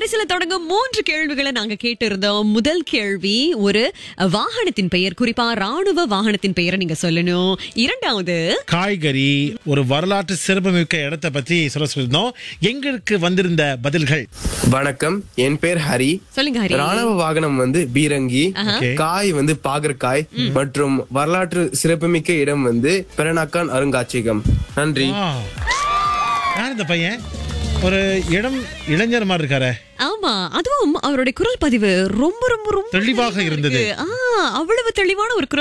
வரிசையில தொடங்கும் மூன்று கேள்விகளை நாங்க கேட்டு இருந்தோம் முதல் கேள்வி ஒரு வாகனத்தின் பெயர் குறிப்பா ராணுவ வாகனத்தின் பெயரை நீங்க சொல்லணும் இரண்டாவது காய்கறி ஒரு வரலாற்று சிறப்புமிக்க இடத்தை பத்தி சொல்ல சொல்லியிருந்தோம் எங்களுக்கு வந்திருந்த பதில்கள் வணக்கம் என் பேர் ஹரி சொல்லுங்க ஹரி ராணுவ வாகனம் வந்து பீரங்கி Okay. காய் வந்து பாகற்காய் மற்றும் வரலாற்று சிறப்புமிக்க இடம் வந்து பெரனாக்கான் அருங்காட்சியகம் நன்றி ஆ. யார் இந்த பையன் ஒரு இடம் இளைஞர் மாதிரி இருக்காரு ஆமா அதுவும் அவருடைய குரல் பதிவு ரொம்ப ரொம்ப ரொம்ப தெளிவாக இருந்தது. ஆ அவ்வளவு தெளிவான ஒரு குரல்